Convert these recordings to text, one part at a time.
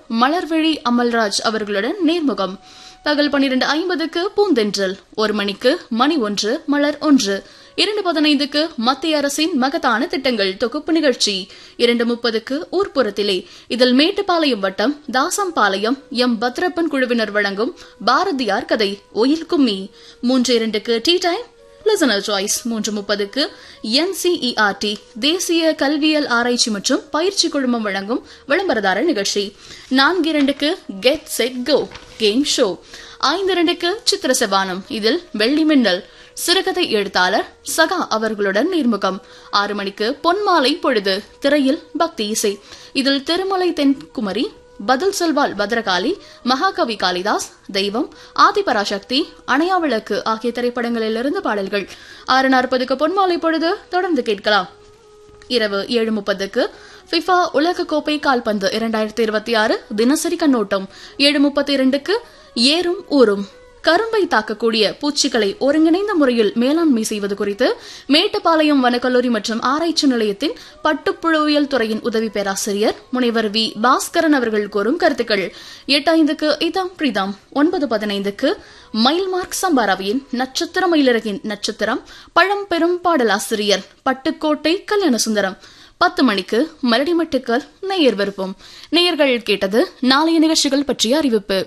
மலர்விழி அமல்ராஜ் அவர்களுடன் நேர்முகம் பகல் பன்னிரண்டு ஐம்பதுக்கு பூந்தென்றல் ஒரு மணிக்கு மணி ஒன்று மலர் ஒன்று இரண்டு பதினைந்துக்கு மத்திய அரசின் மகத்தான திட்டங்கள் தொகுப்பு நிகழ்ச்சி இரண்டு முப்பதுக்கு ஊர்ப்புறத்திலே இதில் மேட்டுப்பாளையம் வட்டம் தாசம்பாளையம் எம் பத்ரப்பன் குழுவினர் வழங்கும் பாரதியார் கதை ஒயில் கும்மி மூன்று இரண்டுக்கு டீ டைம் லிசனர் சாய்ஸ் மூன்று முப்பதுக்கு என்சிஇஆர்டி தேசிய கல்வியல் ஆராய்ச்சி மற்றும் பயிற்சி குழுமம் வழங்கும் விளம்பரதார நிகழ்ச்சி நான்கு இரண்டுக்கு get set go game show ஐந்து இரண்டுக்கு சித்திர செவானம் இதில் வெள்ளி மின்னல் சிறுகதை எழுத்தாளர் சகா அவர்களுடன் நேர்முகம் ஆறு மணிக்கு பொன்மாலை பொழுது திரையில் பக்தி இசை இதில் திருமலை தென்குமரி பதில் செல்வாள் பத்ரகாளி மகாகவி காளிதாஸ் தெய்வம் ஆதிபராசக்தி அணையாவிளக்கு ஆகிய திரைப்படங்களிலிருந்து பாடல்கள் ஆறு நாற்பதுக்கு பொன்மாலை பொழுது தொடர்ந்து கேட்கலாம் இரவு ஏழு முப்பதுக்கு ஃபிஃபா உலகக்கோப்பை கால்பந்து இரண்டாயிரத்தி இருபத்தி ஆறு தினசரி கண்ணோட்டம் ஏழு முப்பத்தி இரண்டுக்கு ஏறும் ஊரும் கரும்பை தாக்கக்கூடிய பூச்சிகளை ஒருங்கிணைந்த முறையில் மேலாண்மை செய்வது குறித்து மேட்டுப்பாளையம் வனக்கல்லூரி மற்றும் ஆராய்ச்சி நிலையத்தின் பட்டுப்புழுவியல் துறையின் உதவி பேராசிரியர் முனைவர் வி பாஸ்கரன் அவர்கள் கூறும் கருத்துக்கள் எட்டு ஐந்துக்கு இதம் பிரீதம் ஒன்பது பதினைந்துக்கு மைல்மார்க் சம்பாராவியின் நட்சத்திர மயிலிறகின் நட்சத்திரம் பழம்பெரும் பாடலாசிரியர் பட்டுக்கோட்டை கல்யாணசுந்தரம் பத்து மணிக்கு மரடிமட்டுக்கள் நேயர் விருப்பம் நேயர்கள் கேட்டது நாளைய நிகழ்ச்சிகள் பற்றிய அறிவிப்பு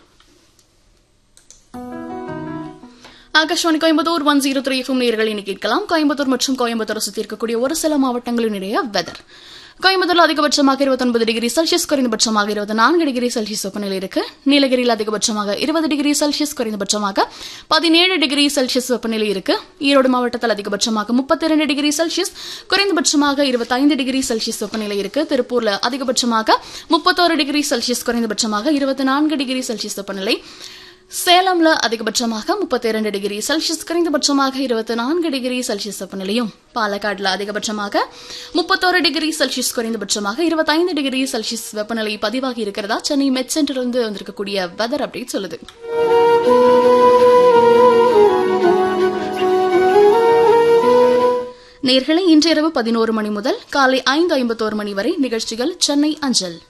Akashvani Coimbatore one zero three FM நேர்கள் இனி கேட்கலாம் கோயம்புத்தூர் மற்றும் கோயம்புத்தூர் சுற்றி இருக்கக்கூடிய ஒரு சில மாவட்டங்களினுடைய வெதர் கோயம்புத்தூர்ல அதிகபட்சமாக இருபத்தொன்பது டிகிரி செல்சியஸ் குறைந்தபட்சமாக இருபத்தி நான்கு டிகிரி செல்சியஸ் வெப்பநிலை இருக்கு நீலகிரியில் அதிகபட்சமாக இருபது டிகிரி செல்சியஸ் குறைந்தபட்சமாக பதினேழு டிகிரி செல்சியஸ் வெப்பநிலை இருக்கு ஈரோடு மாவட்டத்தில் அதிகபட்சமாக முப்பத்தி ரெண்டு டிகிரி செல்சியஸ் குறைந்தபட்சமாக இருபத்தைந்து டிகிரி செல்சியஸ் வெப்பநிலை இருக்கு திருப்பூர்ல அதிகபட்சமாக முப்பத்தோரு டிகிரி செல்சியஸ் குறைந்தபட்சமாக இருபத்தி நான்கு டிகிரி செல்சியஸ் வெப்பநிலை சேலம்ல அதிகபட்சமாக முப்பத்தி இரண்டு டிகிரி செல்சியஸ் குறைந்தபட்சமாக இருபத்தி நான்கு டிகிரி செல்சியஸ் வெப்பநிலையும் பாலக்காடுல அதிகபட்சமாக முப்பத்தோரு டிகிரி செல்சியஸ் குறைந்தபட்சமாக இருபத்தைந்து டிகிரி செல்சியஸ் வெப்பநிலை பதிவாகி இருக்கிறதா சென்னை மெட் சென்டரிலிருந்து வந்திருக்கக்கூடிய வெதர் அப்டேட் சொல்லுது நேர்களை இன்றிரவு பதினோரு மணி முதல் காலை ஐந்து ஐம்பத்தோரு மணி வரை நிகழ்ச்சிகள் சென்னை அஞ்சல்